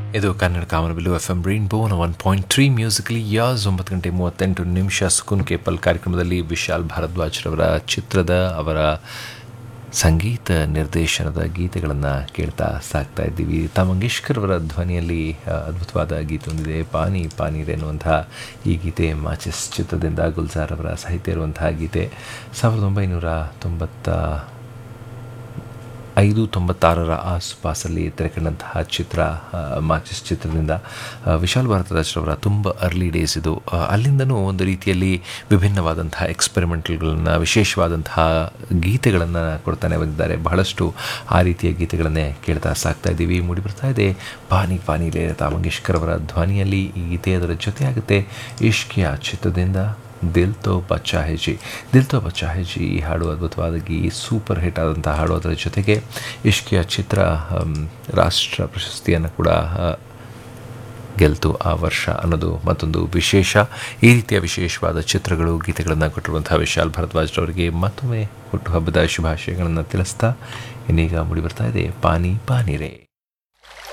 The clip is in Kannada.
ಇದು ಕನ್ನಡ ಕಾಮನಬಿಲ್ಲು ಎಫ್ ಎಂ ರೈನ್ಬೋನ one point three musically yours ಒಂಬತ್ತು ಗಂಟೆ ಮೂವತ್ತೆಂಟು ನಿಮಿಷ ಸುಕುನ್ ಕೇಪಲ್ ಕಾರ್ಯಕ್ರಮದಲ್ಲಿ ವಿಶಾಲ್ ಭಾರದ್ವಾಜ್ರವರ ಚಿತ್ರದ ಅವರ ಸಂಗೀತ ನಿರ್ದೇಶನದ ಗೀತೆಗಳನ್ನು ಕೇಳ್ತಾ ಸಾಕ್ತಾ ಇದ್ದೀವಿ ತಾ ಮಂಗೇಶ್ಕರ್ ಅವರ ಧ್ವನಿಯಲ್ಲಿ ಆ, ಅದ್ಭುತವಾದ ಗೀತೆ ಹೊಂದಿದೆ ಪಾನಿ ಪಾನೀರ್ ಎನ್ನುವಂತಹ ಈ ಗೀತೆ ಮಾಚಿಸ್ ಚಿತ್ರದಿಂದ ಗುಲ್ಜಾರ್ ಅವರ ಸಾಹಿತ್ಯ ಇರುವಂತಹ ಗೀತೆ ಸಾವಿರದ ಒಂಬೈನೂರ ತೊಂಬತ್ತ ಐದು ತೊಂಬತ್ತಾರರ ಆಸುಪಾಸಲ್ಲಿ ತೆರೆಕಂಡಂತಹ ಚಿತ್ರ ಆ, ಮಾಚಿಸ್ ಚಿತ್ರದಿಂದ ಆ, ವಿಶಾಲ್ ಭಾರತದಾಜ್ರವರ ತುಂಬ ಅರ್ಲಿ ಡೇಸ್ ಇದು ಆ, ಅಲ್ಲಿಂದನೂ ಒಂದು ರೀತಿಯಲ್ಲಿ ವಿಭಿನ್ನವಾದಂತಹ ಎಕ್ಸ್ಪೆರಿಮೆಂಟಲ್ಗಳನ್ನು ವಿಶೇಷವಾದಂತಹ ಗೀತೆಗಳನ್ನು ಕೊಡ್ತಾನೆ ಬಂದಿದ್ದಾರೆ ಬಹಳಷ್ಟು ಆ ರೀತಿಯ ಗೀತೆಗಳನ್ನೇ ಕೇಳ್ತಾ ಸಾಕ್ತಾ ಇದ್ದೀವಿ ಮೂಡಿ ಬರ್ತಾ ಇದೆ ಪಾನಿ ಪಾನಿಲೆ ಲತಾ ಮಂಗೇಶ್ಕರ್ ಅವರ ಧ್ವನಿಯಲ್ಲಿ ಈ ಗೀತೆ ಅದರ ಜೊತೆಯಾಗುತ್ತೆ ಇಷ್ಕಿಯಾ ಚಿತ್ರದಿಂದ ದಿಲ್ ತೋ ಬಚ್ಚಾ ಹೆ ಜಿ ದಿಲ್ ತೋ ಬಚ್ಚಾ ಹೆ ಜಿ ಈ ಹಾಡು ಅದ್ಭುತವಾಗಿ ಸೂಪರ್ ಹಿಟ್ ಆದಂಥ ಹಾಡು ಅದರ ಜೊತೆಗೆ ಇಷ್ಕಿಯ ಚಿತ್ರ ಹಮ್, ರಾಷ್ಟ್ರ ಪ್ರಶಸ್ತಿಯನ್ನು ಕೂಡ ಆ, ಗೆಲ್ತು ಆ ವರ್ಷ ಅನ್ನೋದು ಮತ್ತೊಂದು ವಿಶೇಷ ಈ ರೀತಿಯ ವಿಶೇಷವಾದ ಚಿತ್ರಗಳು ಗೀತೆಗಳನ್ನು ಕೊಟ್ಟಿರುವಂತಹ ವಿಶಾಲ್ ಭರದ್ವಾಜ್ರವರಿಗೆ ಮತ್ತೊಮ್ಮೆ ಹುಟ್ಟುಹಬ್ಬದ ಶುಭಾಶಯಗಳನ್ನು ತಿಳಿಸ್ತಾ ಇನ್ನೀಗ ಮೂಡಿ ಬರ್ತಾ ಇದೆ ಪಾನಿ ಪಾನಿರೆ